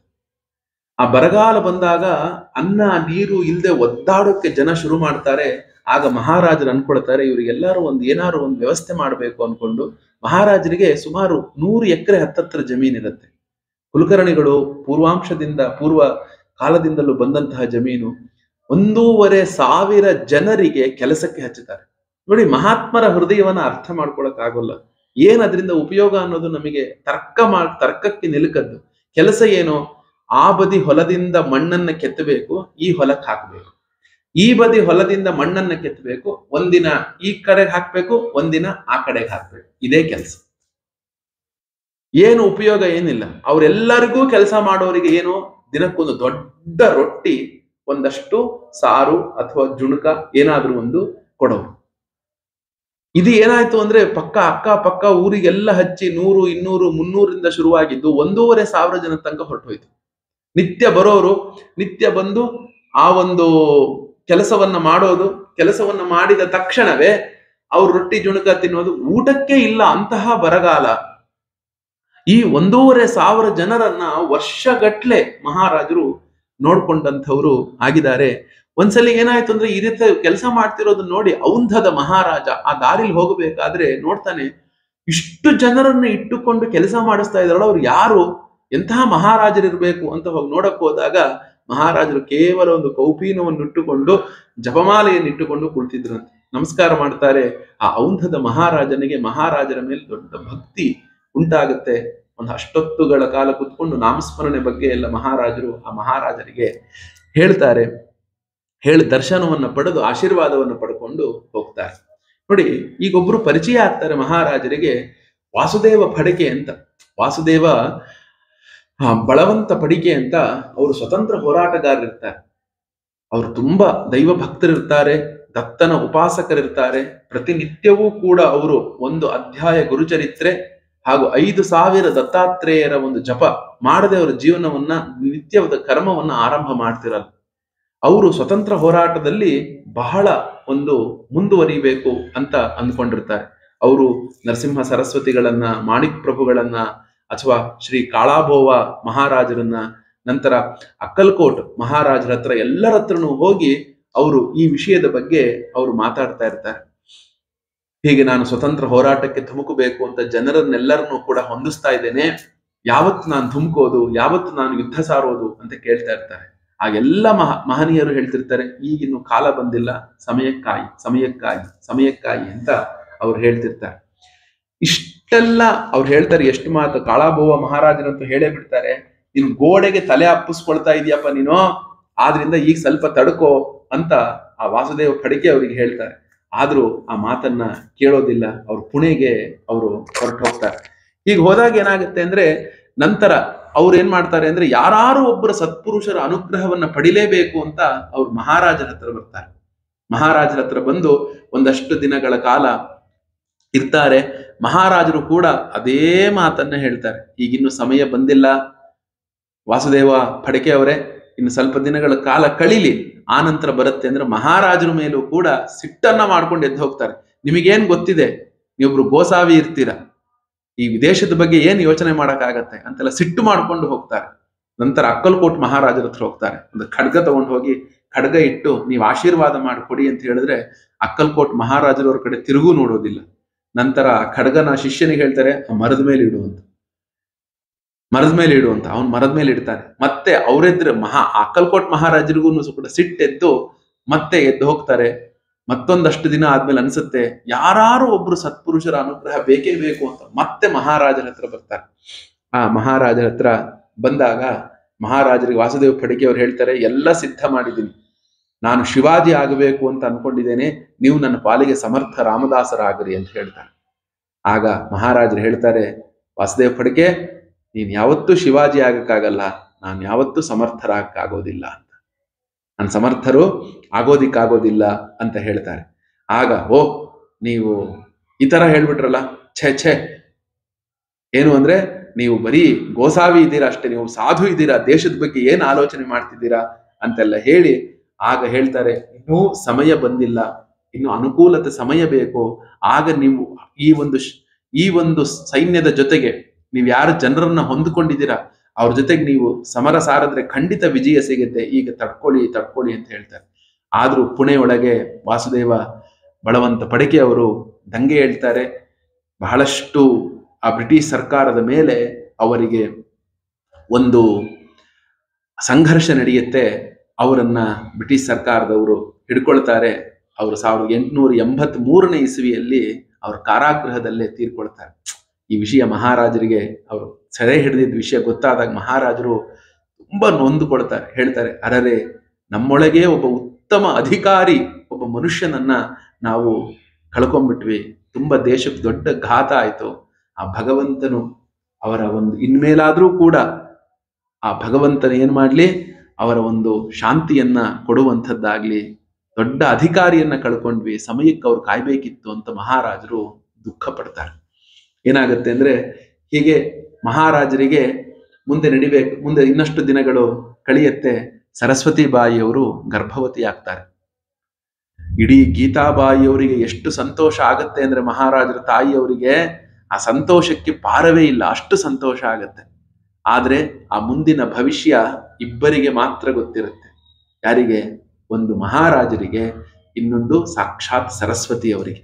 ಆ ಬರಗಾಲ ಬಂದಾಗ ಅನ್ನ ನೀರು ಇಲ್ಲದೆ ಒದ್ದಾಡೋಕೆ ಜನ ಶುರು ಮಾಡ್ತಾರೆ ಆಗ ಮಹಾರಾಜರು ಅನ್ಕೊಳ್ತಾರೆ ಇವರಿಗೆಲ್ಲರೂ ಒಂದು ಏನಾದ್ರು ಒಂದು ವ್ಯವಸ್ಥೆ ಮಾಡಬೇಕು ಅನ್ಕೊಂಡು ಮಹಾರಾಜರಿಗೆ ಸುಮಾರು ನೂರು ಎಕರೆ ಹತ್ತತ್ರ ಜಮೀನಿರುತ್ತೆ ಕುಲಕರ್ಣಿಗಳು ಪೂರ್ವಾಂಶದಿಂದ ಪೂರ್ವ ಕಾಲದಿಂದಲೂ ಬಂದಂತಹ ಜಮೀನು ಒಂದೂವರೆ ಸಾವಿರ ಜನರಿಗೆ ಕೆಲಸಕ್ಕೆ ಹಚ್ಚುತ್ತಾರೆ ನೋಡಿ ಮಹಾತ್ಮರ ಹೃದಯವನ್ನ ಅರ್ಥ ಮಾಡ್ಕೊಳಕ್ ಆಗೋಲ್ಲ ಏನ್ ಅದರಿಂದ ಉಪಯೋಗ ಅನ್ನೋದು ನಮಗೆ ತರ್ಕ ಮಾಡ್ ತರ್ಕಕ್ಕೆ ನಿಲುಕದ್ದು ಕೆಲಸ ಏನು ಆ ಬದಿ ಹೊಲದಿಂದ ಮಣ್ಣನ್ನ ಕೆತ್ತಬೇಕು ಈ ಹೊಲಕ್ಕೆ ಹಾಕಬೇಕು ಈ ಬದಿ ಹೊಲದಿಂದ ಮಣ್ಣನ್ನ ಕೆತ್ತಬೇಕು ಒಂದಿನ ಈ ಕಡೆಗೆ ಹಾಕ್ಬೇಕು ಒಂದಿನ ಆ ಕಡೆಗೆ ಹಾಕ್ಬೇಕು ಇದೇ ಕೆಲಸ ಏನು ಉಪಯೋಗ ಏನಿಲ್ಲ ಅವರೆಲ್ಲರಿಗೂ ಕೆಲಸ ಮಾಡೋರಿಗೆ ಏನು ದಿನಕ್ಕೊಂದು ದೊಡ್ಡ ರೊಟ್ಟಿ ಒಂದಷ್ಟು ಸಾರು ಅಥವಾ ಜುಣುಕ ಏನಾದ್ರೂ ಒಂದು ಕೊಡೋರು ಇದು ಏನಾಯ್ತು ಅಂದ್ರೆ ಪಕ್ಕ ಅಕ್ಕ ಪಕ್ಕ ಊರಿಗೆಲ್ಲ ಹಚ್ಚಿ ನೂರು ಇನ್ನೂರು ಮುನ್ನೂರಿಂದ ಶುರುವಾಗಿದ್ದು ಒಂದೂವರೆ ಸಾವಿರ ಜನ ತನಕ ಹೊರಟೋಯ್ತು ನಿತ್ಯ ಬರೋರು ನಿತ್ಯ ಬಂದು ಆ ಒಂದು ಕೆಲಸವನ್ನ ಮಾಡೋದು ಕೆಲಸವನ್ನ ಮಾಡಿದ ತಕ್ಷಣವೇ ಅವ್ರು ರೊಟ್ಟಿ ಜುಣುಕ ತಿನ್ನೋದು ಊಟಕ್ಕೆ ಇಲ್ಲ ಅಂತಹ ಬರಗಾಲ ಈ ಒಂದೂವರೆ ಸಾವಿರ ಜನರನ್ನ ವರ್ಷಗಟ್ಲೆ ಮಹಾರಾಜರು ನೋಡ್ಕೊಂಡಂಥವ್ರು ಆಗಿದ್ದಾರೆ ಒಂದ್ಸಲಿ ಏನಾಯ್ತು ಅಂದ್ರೆ ಈ ರೀತಿ ಕೆಲಸ ಮಾಡ್ತಿರೋದನ್ನ ನೋಡಿ ಔಂಧದ ಮಹಾರಾಜ ಆ ದಾರಿಲಿ ಹೋಗಬೇಕಾದ್ರೆ ನೋಡ್ತಾನೆ ಇಷ್ಟು ಜನರನ್ನ ಇಟ್ಟುಕೊಂಡು ಕೆಲಸ ಮಾಡಿಸ್ತಾ ಇದ್ದಾರಲ್ಲ ಅವ್ರು ಯಾರು ಎಂತಹ ಮಹಾರಾಜರಿರ್ಬೇಕು ಅಂತ ಹೋಗಿ ನೋಡಕ್ ಹೋದಾಗ ಮಹಾರಾಜರು ಕೇವಲ ಒಂದು ಕೌಪೀನವನ್ನು ಇಟ್ಟುಕೊಂಡು ಜಪಮಾಲೆಯನ್ನು ಇಟ್ಟುಕೊಂಡು ಕುಳಿತಿದ್ರಂತೆ ನಮಸ್ಕಾರ ಮಾಡ್ತಾರೆ ಆ ಔಂಧದ ಮಹಾರಾಜನಿಗೆ ಮಹಾರಾಜರ ಮೇಲೆ ದೊಡ್ಡ ಭಕ್ತಿ ಉಂಟಾಗುತ್ತೆ ಒಂದು ಅಷ್ಟೊತ್ತುಗಳ ಕಾಲ ಕುತ್ಕೊಂಡು ನಾಮಸ್ಮರಣೆ ಬಗ್ಗೆ ಎಲ್ಲ ಮಹಾರಾಜರು ಆ ಮಹಾರಾಜರಿಗೆ ಹೇಳ್ತಾರೆ ಹೇಳಿ ದರ್ಶನವನ್ನ ಪಡೆದು ಆಶೀರ್ವಾದವನ್ನು ಪಡ್ಕೊಂಡು ಹೋಗ್ತಾರೆ ನೋಡಿ ಈಗೊಬ್ರು ಪರಿಚಯ ಆಗ್ತಾರೆ ಮಹಾರಾಜರಿಗೆ ವಾಸುದೇವ ಫಡಕೆ ಅಂತ ವಾಸುದೇವ ಆ, ಬಳವಂತ ಪಡಿಕೆ ಅಂತ ಅವರು ಸ್ವತಂತ್ರ ಹೋರಾಟಗಾರರಿರ್ತಾರೆ ಅವರು ತುಂಬಾ ದೈವ ಭಕ್ತರಿರ್ತಾರೆ ದತ್ತನ ಉಪಾಸಕರಿರ್ತಾರೆ ಪ್ರತಿನಿತ್ಯವೂ ಕೂಡ ಅವರು ಒಂದು ಅಧ್ಯಾಯ ಗುರುಚರಿತ್ರೆ ಹಾಗೂ ಐದು ಸಾವಿರ ದತ್ತಾತ್ರೇಯರ ಒಂದು ಜಪ ಮಾಡದೆ ಅವರ ಜೀವನವನ್ನ ನಿತ್ಯದ ಕರ್ಮವನ್ನ ಆರಂಭ ಮಾಡ್ತಿರಲ್ಲ ಅವರು ಸ್ವತಂತ್ರ ಹೋರಾಟದಲ್ಲಿ ಬಹಳ ಒಂದು ಮುಂದುವರಿಬೇಕು ಅಂತ ಅಂದ್ಕೊಂಡಿರ್ತಾರೆ ಅವರು ನರಸಿಂಹ ಸರಸ್ವತಿಗಳನ್ನ ಮಾಣಿಕ್ ಪ್ರಭುಗಳನ್ನ ಅಥವಾ ಶ್ರೀ ಕಾಳಾಬೋವ ಮಹಾರಾಜರನ್ನ ನಂತರ ಅಕ್ಕಲ್ಕೋಟ್ ಮಹಾರಾಜರ ಹತ್ರ ಎಲ್ಲರ ಹತ್ರನೂ ಹೋಗಿ ಅವರು ಈ ವಿಷಯದ ಬಗ್ಗೆ ಅವರು ಮಾತಾಡ್ತಾ ಇರ್ತಾರೆ ಹೀಗೆ ನಾನು ಸ್ವತಂತ್ರ ಹೋರಾಟಕ್ಕೆ ಧುಮುಕಬೇಕು ಅಂತ ಜನರನ್ನೆಲ್ಲರನ್ನೂ ಕೂಡ ಹೊಂದಿಸ್ತಾ ಇದ್ದೇನೆ ಯಾವತ್ತು ನಾನು ಧುಮುಕೋದು ಯಾವತ್ತು ನಾನು ಯುದ್ಧ ಸಾರೋದು ಅಂತ ಕೇಳ್ತಾ ಇರ್ತಾರೆ ಆ ಎಲ್ಲ ಮಹ ಮಹನೀಯರು ಹೇಳ್ತಿರ್ತಾರೆ ಈಗಿನ್ನು ಕಾಲ ಬಂದಿಲ್ಲ ಸಮಯಕ್ಕಾಯಿ ಸಮಯಕ್ಕಾಯಿ ಸಮಯಕ್ಕಾಯಿ ಅಂತ ಅವ್ರು ಹೇಳ್ತಿರ್ತಾರೆ ಇಷ್ಟೆಲ್ಲ ಅವ್ರು ಹೇಳ್ತಾರೆ ಎಷ್ಟು ಮಾತು ಕಾಳಾಬೋವ ಮಹಾರಾಜರಂತೂ ಹೇಳೇ ಬಿಡ್ತಾರೆ ನೀನು ಗೋಡೆಗೆ ತಲೆ ಅಪ್ಪಿಸ್ಕೊಳ್ತಾ ಇದೀಯಪ್ಪ ನೀನು ಆದ್ರಿಂದ ಈಗ ಸ್ವಲ್ಪ ತಡ್ಕೋ ಅಂತ ಆ ವಾಸುದೇವ ಫಡಿಕೆ ಅವರಿಗೆ ಹೇಳ್ತಾರೆ ಆದ್ರೂ ಆ ಮಾತನ್ನ ಕೇಳೋದಿಲ್ಲ ಅವ್ರು ಪುಣೆಗೆ ಅವರು ಹೊರಟು ಹೋಗ್ತಾರೆ ಈಗ ಹೋದಾಗ ಏನಾಗುತ್ತೆ ಅಂದ್ರೆ ನಂತರ ಅವ್ರು ಏನ್ ಮಾಡ್ತಾರೆ ಅಂದ್ರೆ ಯಾರು ಒಬ್ಬರ ಸತ್ಪುರುಷರ ಅನುಗ್ರಹವನ್ನ ಪಡಿಲೇಬೇಕು ಅಂತ ಅವ್ರು ಮಹಾರಾಜರ ಹತ್ರ ಬರ್ತಾರೆ ಮಹಾರಾಜರ ಹತ್ರ ಬಂದು ಒಂದಷ್ಟು ದಿನಗಳ ಕಾಲ ಇರ್ತಾರೆ ಮಹಾರಾಜರು ಕೂಡ ಅದೇ ಮಾತನ್ನ ಹೇಳ್ತಾರೆ ಈಗಿನ್ನು ಸಮಯ ಬಂದಿಲ್ಲ ವಾಸುದೇವ ಫಡಕೆ ಅವರೇ ಇನ್ನು ಸ್ವಲ್ಪ ದಿನಗಳ ಕಾಲ ಕಳೀಲಿ ಆ ನಂತರ ಬರುತ್ತೆ ಅಂದ್ರೆ ಮಹಾರಾಜರ ಮೇಲೂ ಕೂಡ ಸಿಟ್ಟನ್ನ ಮಾಡ್ಕೊಂಡು ಎದ್ದು ಹೋಗ್ತಾರೆ ನಿಮಗೇನ್ ಗೊತ್ತಿದೆ ನೀವೊಬ್ರು ಗೋಸಾವಿ ಇರ್ತೀರ ಈ ವಿದೇಶದ ಬಗ್ಗೆ ಏನ್ ಯೋಚನೆ ಮಾಡಕ್ಕಾಗತ್ತೆ ಅಂತೆಲ್ಲ ಸಿಟ್ಟು ಮಾಡ್ಕೊಂಡು ಹೋಗ್ತಾರೆ ನಂತರ ಅಕ್ಕಲ್ಕೋಟ್ ಮಹಾರಾಜರ ಹತ್ರ ಹೋಗ್ತಾರೆ ಒಂದು ಖಡ್ಗ ತಗೊಂಡು ಹೋಗಿ ಖಡ್ಗ ಇಟ್ಟು ನೀವು ಆಶೀರ್ವಾದ ಮಾಡಿಕೊಡಿ ಅಂತ ಹೇಳಿದ್ರೆ ಅಕ್ಕಲ್ಕೋಟ್ ಮಹಾರಾಜರವ್ರ ಕಡೆ ತಿರುಗೂ ನೋಡೋದಿಲ್ಲ ನಂತರ ಆ ಖಡ್ಗನ ಶಿಷ್ಯನಿಗೆ ಹೇಳ್ತಾರೆ ಆ ಮರದ ಮೇಲೆ ಇಡು ಅಂತ ಮರದ ಮೇಲೆ ಇಡು ಅಂತ ಅವ್ನು ಮರದ ಮೇಲೆ ಇಡ್ತಾನೆ ಮತ್ತೆ ಅವರೆದ್ರೆ ಮಹಾ ಅಕ್ಕಲ್ಕೋಟ್ ಮಹಾರಾಜರಿಗೂ ಕೂಡ ಸಿಟ್ಟೆದ್ದು ಮತ್ತೆ ಎದ್ದು ಹೋಗ್ತಾರೆ ಮತ್ತೊಂದಷ್ಟು ದಿನ ಆದ್ಮೇಲೆ ಅನ್ಸುತ್ತೆ ಯಾರು ಒಬ್ರು ಸತ್ಪುರುಷರ ಅನುಗ್ರಹ ಬೇಕೇ ಬೇಕು ಅಂತ ಮತ್ತೆ ಮಹಾರಾಜರ ಹತ್ರ ಬರ್ತಾರೆ ಆ ಮಹಾರಾಜರ ಹತ್ರ ಬಂದಾಗ ಮಹಾರಾಜರಿಗೆ ವಾಸುದೇವ ಫಡಿಕೆ ಅವ್ರು ಹೇಳ್ತಾರೆ ಎಲ್ಲ ಸಿದ್ಧ ಮಾಡಿದ್ದೀನಿ ನಾನು ಶಿವಾಜಿ ಆಗಬೇಕು ಅಂತ ಅನ್ಕೊಂಡಿದ್ದೇನೆ ನೀವು ನನ್ನ ಪಾಲಿಗೆ ಸಮರ್ಥ ರಾಮದಾಸರಾಗರಿ ಅಂತ ಹೇಳ್ತಾರೆ ಆಗ ಮಹಾರಾಜರು ಹೇಳ್ತಾರೆ ವಾಸುದೇವ ಫಡ್ಕೆ ನೀನ್ ಯಾವತ್ತೂ ಶಿವಾಜಿ ಆಗಕ್ಕಾಗಲ್ಲ ನಾನು ಯಾವತ್ತೂ ಸಮರ್ಥರಾಗಕ್ಕಾಗೋದಿಲ್ಲ ಅಂತ ನಾನು ಸಮರ್ಥರು ಆಗೋದಿಕ್ಕಾಗೋದಿಲ್ಲ ಅಂತ ಹೇಳ್ತಾರೆ ಆಗ ಓ ನೀವು ಈ ತರ ಹೇಳ್ಬಿಟ್ರಲ್ಲ ಛೆ ಛೆ ಏನು ಅಂದ್ರೆ ನೀವು ಬರೀ ಗೋಸಾವಿ ಇದ್ದೀರಾ ಅಷ್ಟೇ ನೀವು ಸಾಧು ಇದ್ದೀರಾ ದೇಶದ ಬಗ್ಗೆ ಏನ್ ಆಲೋಚನೆ ಮಾಡ್ತಿದ್ದೀರಾ ಅಂತೆಲ್ಲ ಹೇಳಿ ಆಗ ಹೇಳ್ತಾರೆ ಇನ್ನೂ ಸಮಯ ಬಂದಿಲ್ಲ ಇನ್ನು ಅನುಕೂಲತೆ ಸಮಯ ಬೇಕು ಆಗ ನೀವು ಈ ಒಂದು ಶ್- ಈ ಒಂದು ಸೈನ್ಯದ ಜೊತೆಗೆ ನೀವು ಯಾರು ಜನರನ್ನ ಹೊಂದ್ಕೊಂಡಿದ್ದೀರಾ ಅವ್ರ ಜೊತೆಗೆ ನೀವು ಸಮರ ಸಾರಿದ್ರೆ ಖಂಡಿತ ವಿಜಯ ಸಿಗುತ್ತೆ ಈಗ ತಡ್ಕೊಳ್ಳಿ ತಡ್ಕೊಳ್ಳಿ ಅಂತ ಹೇಳ್ತಾರೆ ಆದ್ರೂ ಪುಣೆ ಒಳಗೆ ವಾಸುದೇವ ಬಳವಂತ ಪಡಕೆ ಅವರು ದಂಗೆ ಹೇಳ್ತಾರೆ ಬಹಳಷ್ಟು ಆ ಬ್ರಿಟಿಷ್ ಸರ್ಕಾರದ ಮೇಲೆ ಅವರಿಗೆ ಒಂದು ಸಂಘರ್ಷ ನಡೆಯುತ್ತೆ ಅವರನ್ನ ಬ್ರಿಟಿಷ್ ಸರ್ಕಾರದವರು ಹಿಡ್ಕೊಳ್ತಾರೆ ಅವರು ಸಾವಿರದ ಎಂಟುನೂರ ಎಂಬತ್ ಮೂರನೇ ಇಸವಿಯಲ್ಲಿ ಅವರು ಕಾರಾಗೃಹದಲ್ಲೇ ತೀರ್ಕೊಳ್ತಾರೆ ಈ ವಿಷಯ ಮಹಾರಾಜರಿಗೆ ಅವರು ಸೆರೆ ಹಿಡಿದಿದ್ದ ವಿಷಯ ಗೊತ್ತಾದಾಗ ಮಹಾರಾಜರು ತುಂಬಾ ನೊಂದುಕೊಳ್ತಾರೆ ಹೇಳ್ತಾರೆ ಅರರೆ ನಮ್ಮೊಳಗೆ ಒಬ್ಬ ಉತ್ತಮ ಅಧಿಕಾರಿ ಒಬ್ಬ ಮನುಷ್ಯನನ್ನ ನಾವು ಕಳ್ಕೊಂಡ್ಬಿಟ್ವಿ ತುಂಬಾ ದೇಶಕ್ಕೆ ದೊಡ್ಡ ಘಾತ ಆಯ್ತು ಆ ಭಗವಂತನು ಅವರ ಒಂದು ಇನ್ಮೇಲಾದ್ರೂ ಕೂಡ ಆ ಭಗವಂತನ ಏನ್ ಮಾಡ್ಲಿ ಅವರ ಒಂದು ಶಾಂತಿಯನ್ನ ಕೊಡುವಂಥದ್ದಾಗ್ಲಿ ದೊಡ್ಡ ಅಧಿಕಾರಿಯನ್ನ ಕಳ್ಕೊಂಡ್ವಿ ಸಮಯಕ್ಕೆ ಅವ್ರು ಕಾಯ್ಬೇಕಿತ್ತು ಅಂತ ಮಹಾರಾಜರು ದುಃಖ ಪಡ್ತಾರೆ ಏನಾಗುತ್ತೆ ಅಂದ್ರೆ ಹೀಗೆ ಮಹಾರಾಜರಿಗೆ ಮುಂದೆ ನಡಿಬೇಕು ಮುಂದೆ ಇನ್ನಷ್ಟು ದಿನಗಳು ಕಳಿಯತ್ತೆ ಸರಸ್ವತಿ ಬಾಯಿಯವರು ಗರ್ಭವತಿ ಆಗ್ತಾರೆ ಇಡೀ ಗೀತಾಬಾಯಿಯವರಿಗೆ ಎಷ್ಟು ಸಂತೋಷ ಆಗತ್ತೆ ಅಂದ್ರೆ ಮಹಾರಾಜರ ತಾಯಿಯವರಿಗೆ ಆ ಸಂತೋಷಕ್ಕೆ ಪಾರವೇ ಇಲ್ಲ ಅಷ್ಟು ಸಂತೋಷ ಆಗತ್ತೆ ಆದ್ರೆ ಆ ಮುಂದಿನ ಭವಿಷ್ಯ ಇಬ್ಬರಿಗೆ ಮಾತ್ರ ಗೊತ್ತಿರುತ್ತೆ ಯಾರಿಗೆ ಒಂದು ಮಹಾರಾಜರಿಗೆ ಇನ್ನೊಂದು ಸಾಕ್ಷಾತ್ ಸರಸ್ವತಿ ಅವರಿಗೆ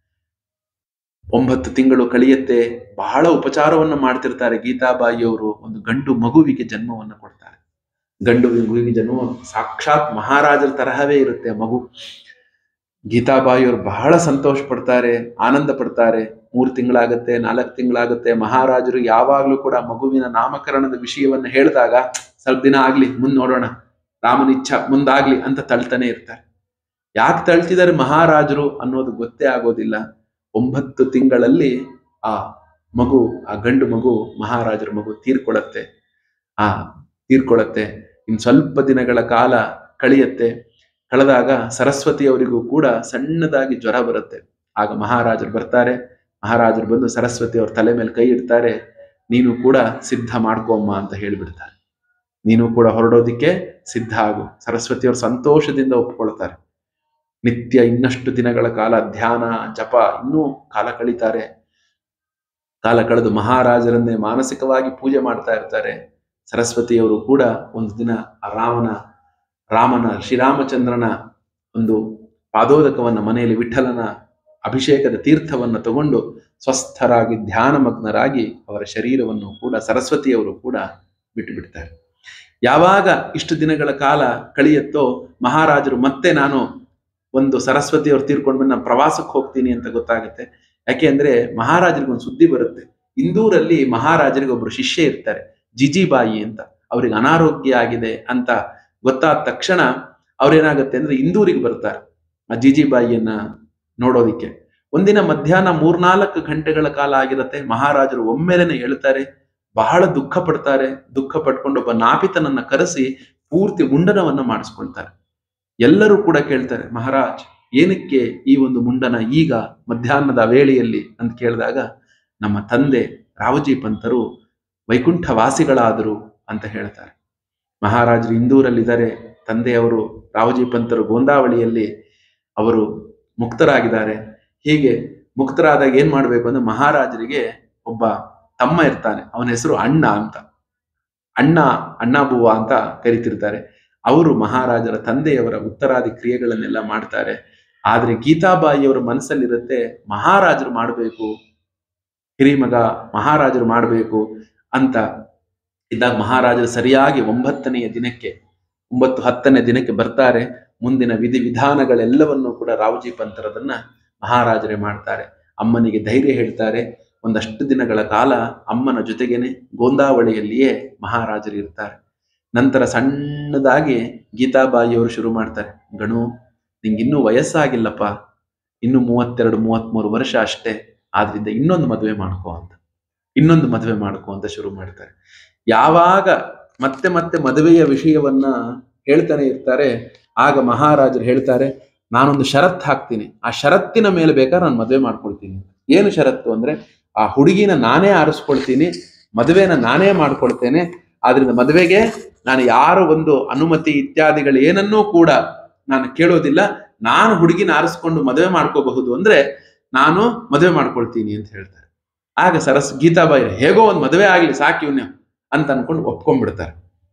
ಒಂಬತ್ತು ತಿಂಗಳು ಕಳಿಯತ್ತೆ ಬಹಳ ಉಪಚಾರವನ್ನು ಮಾಡ್ತಿರ್ತಾರೆ ಗೀತಾಬಾಯಿಯವರು ಒಂದು ಗಂಡು ಮಗುವಿಗೆ ಜನ್ಮವನ್ನು ಕೊಡ್ತಾರೆ ಗಂಡು ಮಗುವಿಗೆ ಜನ್ಮ ಸಾಕ್ಷಾತ್ ಮಹಾರಾಜರ ತರಹವೇ ಇರುತ್ತೆ ಆ ಮಗು ಗೀತಾಬಾಯಿಯವರು ಬಹಳ ಸಂತೋಷ ಪಡ್ತಾರೆ ಆನಂದ ಪಡ್ತಾರೆ ಮೂರು ತಿಂಗಳಾಗತ್ತೆ ನಾಲ್ಕು ತಿಂಗಳಾಗುತ್ತೆ ಮಹಾರಾಜರು ಯಾವಾಗ್ಲೂ ಕೂಡ ಮಗುವಿನ ನಾಮಕರಣದ ವಿಷಯವನ್ನ ಹೇಳಿದಾಗ ಸ್ವಲ್ಪ ದಿನ ಆಗ್ಲಿ ಮುಂದ್ ನೋಡೋಣ ರಾಮನ ಇಚ್ಛಾ ಮುಂದಾಗ್ಲಿ ಅಂತ ತಳ್ತಾನೆ ಇರ್ತಾರೆ ಯಾಕೆ ತಳ್ತಿದ್ದಾರೆ ಮಹಾರಾಜರು ಅನ್ನೋದು ಗೊತ್ತೇ ಆಗೋದಿಲ್ಲ ಒಂಬತ್ತು ತಿಂಗಳಲ್ಲಿ ಆ ಮಗು ಆ ಗಂಡು ಮಗು ಮಹಾರಾಜರ ಮಗು ತೀರ್ಕೊಳತ್ತೆ ಆ ತೀರ್ಕೊಳತ್ತೆ ಇನ್ ಸ್ವಲ್ಪ ದಿನಗಳ ಕಾಲ ಕಳಿಯತ್ತೆ ಕಳೆದಾಗ ಸರಸ್ವತಿಯವರಿಗೂ ಕೂಡ ಸಣ್ಣದಾಗಿ ಜ್ವರ ಬರುತ್ತೆ ಆಗ ಮಹಾರಾಜರು ಬರ್ತಾರೆ ಮಹಾರಾಜರು ಬಂದು ಸರಸ್ವತಿ ಅವ್ರ ತಲೆ ಮೇಲೆ ಕೈ ಇಡ್ತಾರೆ ನೀನು ಕೂಡ ಸಿದ್ಧ ಮಾಡ್ಕೊಮ್ಮ ಅಂತ ಹೇಳಿಬಿಡ್ತಾರೆ ನೀನು ಕೂಡ ಹೊರಡೋದಿಕ್ಕೆ ಸಿದ್ಧ ಆಗು ಸರಸ್ವತಿಯವರು ಸಂತೋಷದಿಂದ ಒಪ್ಕೊಳ್ತಾರೆ ನಿತ್ಯ ಇನ್ನಷ್ಟು ದಿನಗಳ ಕಾಲ ಧ್ಯಾನ ಜಪ ಇನ್ನೂ ಕಾಲ ಕಳೀತಾರೆ ಕಾಲ ಕಳೆದು ಮಹಾರಾಜರನ್ನೇ ಮಾನಸಿಕವಾಗಿ ಪೂಜೆ ಮಾಡ್ತಾ ಇರ್ತಾರೆ ಸರಸ್ವತಿಯವರು ಕೂಡ ಒಂದು ದಿನ ಆ ರಾಮನ ರಾಮನ ಶ್ರೀರಾಮಚಂದ್ರನ ಒಂದು ಪಾದೋದಕವನ್ನ ಮನೆಯಲ್ಲಿ ವಿಠಲನ ಅಭಿಷೇಕದ ತೀರ್ಥವನ್ನ ತಗೊಂಡು ಸ್ವಸ್ಥರಾಗಿ ಧ್ಯಾನಮಗ್ನರಾಗಿ ಅವರ ಶರೀರವನ್ನು ಕೂಡ ಸರಸ್ವತಿಯವರು ಕೂಡ ಬಿಟ್ಟು ಬಿಡ್ತಾರೆ ಯಾವಾಗ ಇಷ್ಟು ದಿನಗಳ ಕಾಲ ಕಳೆಯುತ್ತೋ ಮಹಾರಾಜರು ಮತ್ತೆ ನಾನು ಒಂದು ಸರಸ್ವತಿಯವರು ತೀರ್ಕೊಂಡು ಬಂದು ನಾನು ಪ್ರವಾಸಕ್ಕೆ ಹೋಗ್ತೀನಿ ಅಂತ ಗೊತ್ತಾಗುತ್ತೆ ಯಾಕೆ ಅಂದ್ರೆ ಮಹಾರಾಜರಿಗೆ ಒಂದು ಸುದ್ದಿ ಬರುತ್ತೆ ಇಂದೂರಲ್ಲಿ ಮಹಾರಾಜರಿಗೆ ಒಬ್ರು ಶಿಷ್ಯ ಇರ್ತಾರೆ ಜಿಜಿಬಾಯಿ ಅಂತ ಅವ್ರಿಗೆ ಅನಾರೋಗ್ಯ ಆಗಿದೆ ಅಂತ ಗೊತ್ತಾದ ತಕ್ಷಣ ಅವ್ರೇನಾಗುತ್ತೆ ಅಂದ್ರೆ ಇಂದೂರಿಗೆ ಬರ್ತಾರೆ ಆ ಜಿಜಿಬಾಯಿಯನ್ನ ನೋಡೋದಿಕ್ಕೆ ಒಂದಿನ ಮಧ್ಯಾಹ್ನ ಮೂರ್ನಾಲ್ಕು ಗಂಟೆಗಳ ಕಾಲ ಆಗಿರುತ್ತೆ ಮಹಾರಾಜರು ಒಮ್ಮೆಲೆನೆ ಹೇಳ್ತಾರೆ ಬಹಳ ದುಃಖ ಪಡ್ತಾರೆ ದುಃಖ ಪಟ್ಕೊಂಡು ಒಬ್ಬ ನಾಪಿತನನ್ನ ಕರೆಸಿ ಪೂರ್ತಿ ಮುಂಡನವನ್ನ ಮಾಡಿಸ್ಕೊಳ್ತಾರೆ ಎಲ್ಲರೂ ಕೂಡ ಕೇಳ್ತಾರೆ ಮಹಾರಾಜ್ ಏನಕ್ಕೆ ಈ ಒಂದು ಮುಂಡನ ಈಗ ಮಧ್ಯಾಹ್ನದ ವೇಳೆಯಲ್ಲಿ ಅಂತ ಕೇಳಿದಾಗ ನಮ್ಮ ತಂದೆ ರಾವಜಿ ಪಂತರು ವೈಕುಂಠ ವಾಸಿಗಳಾದರು ಅಂತ ಹೇಳ್ತಾರೆ ಮಹಾರಾಜರು ಇಂದೂರಲ್ಲಿದ್ದಾರೆ ತಂದೆಯವರು ರಾವಜಿ ಪಂತರು ಗೋಂದಾವಳಿಯಲ್ಲಿ ಅವರು ಮುಕ್ತರಾಗಿದ್ದಾರೆ ಹೀಗೆ ಮುಕ್ತರಾದಾಗ ಏನ್ ಮಾಡ್ಬೇಕು ಅಂದ್ರೆ ಮಹಾರಾಜರಿಗೆ ಒಬ್ಬ ತಮ್ಮ ಇರ್ತಾನೆ ಅವನ ಹೆಸರು ಅಣ್ಣ ಅಂತ ಅಣ್ಣ ಅಣ್ಣಾಬುವ ಅಂತ ಕರಿತಿರ್ತಾರೆ ಅವರು ಮಹಾರಾಜರ ತಂದೆಯವರ ಉತ್ತರಾದಿ ಕ್ರಿಯೆಗಳನ್ನೆಲ್ಲ ಮಾಡ್ತಾರೆ ಆದ್ರೆ ಗೀತಾಬಾಯಿಯವರ ಮನಸ್ಸಲ್ಲಿರುತ್ತೆ ಮಹಾರಾಜರು ಮಾಡಬೇಕು ಹಿರಿಮಗ ಮಹಾರಾಜರು ಮಾಡಬೇಕು ಅಂತ ಇದ್ದಾಗ ಮಹಾರಾಜರು ಸರಿಯಾಗಿ ಒಂಬತ್ತನೆಯ ದಿನಕ್ಕೆ ಒಂಬತ್ತು ಹತ್ತನೇ ದಿನಕ್ಕೆ ಬರ್ತಾರೆ ಮುಂದಿನ ವಿಧಿ ವಿಧಾನಗಳೆಲ್ಲವನ್ನೂ ಕೂಡ ರಾವಜಿ ಪಂತರದನ್ನ ಮಹಾರಾಜರೇ ಮಾಡ್ತಾರೆ ಅಮ್ಮನಿಗೆ ಧೈರ್ಯ ಹೇಳ್ತಾರೆ ಒಂದಷ್ಟು ದಿನಗಳ ಕಾಲ ಅಮ್ಮನ ಜೊತೆಗೇನೆ ಗೋಂದಾವಳಿಯಲ್ಲಿಯೇ ಮಹಾರಾಜರು ಇರ್ತಾರೆ ನಂತರ ಸಣ್ಣದಾಗಿ ಗೀತಾಬಾಯಿಯವರು ಶುರು ಮಾಡ್ತಾರೆ ಗಣು ನಿಂಗಿನ್ನೂ ವಯಸ್ಸಾಗಿಲ್ಲಪ್ಪ ಇನ್ನು ಮೂವತ್ತೆರಡು ಮೂವತ್ಮೂರು ವರ್ಷ ಅಷ್ಟೇ ಆದ್ರಿಂದ ಇನ್ನೊಂದು ಮದುವೆ ಮಾಡ್ಕೋ ಅಂತ ಇನ್ನೊಂದು ಮದುವೆ ಮಾಡ್ಕೋ ಅಂತ ಶುರು ಮಾಡ್ತಾರೆ ಯಾವಾಗ ಮತ್ತೆ ಮತ್ತೆ ಮದುವೆಯ ವಿಷಯವನ್ನ ಹೇಳ್ತಾನೆ ಇರ್ತಾರೆ ಆಗ ಮಹಾರಾಜರು ಹೇಳ್ತಾರೆ ನಾನೊಂದು ಷರತ್ ಹಾಕ್ತೀನಿ ಆ ಷರತ್ತಿನ ಮೇಲೆ ಬೇಕಾದ್ರೆ ನಾನು ಮದುವೆ ಮಾಡ್ಕೊಳ್ತೀನಿ ಏನು ಷರತ್ತು ಅಂದ್ರೆ ಆ ಹುಡುಗಿನ ನಾನೇ ಆರಿಸ್ಕೊಳ್ತೀನಿ ಮದುವೆನ ನಾನೇ ಮಾಡ್ಕೊಳ್ತೇನೆ ಆದ್ರಿಂದ ಮದುವೆಗೆ ನಾನು ಯಾರು ಒಂದು ಅನುಮತಿ ಇತ್ಯಾದಿಗಳು ಏನನ್ನೂ ಕೂಡ ನಾನು ಕೇಳೋದಿಲ್ಲ ನಾನು ಹುಡುಗಿನ ಆರಿಸ್ಕೊಂಡು ಮದುವೆ ಮಾಡ್ಕೋಬಹುದು ಅಂದ್ರೆ ನಾನು ಮದುವೆ ಮಾಡ್ಕೊಳ್ತೀನಿ ಅಂತ ಹೇಳ್ತಾರೆ ಆಗ ಸರಸ್ ಗೀತಾಬಾಯಿ ಹೇಗೋ ಒಂದು ಮದುವೆ ಆಗ್ಲಿ ಸಾಕಿ ಇವ್ನ ಅಂತ ಅನ್ಕೊಂಡು ಒಪ್ಕೊಂಡ್ಬಿಡ್ತಾರೆ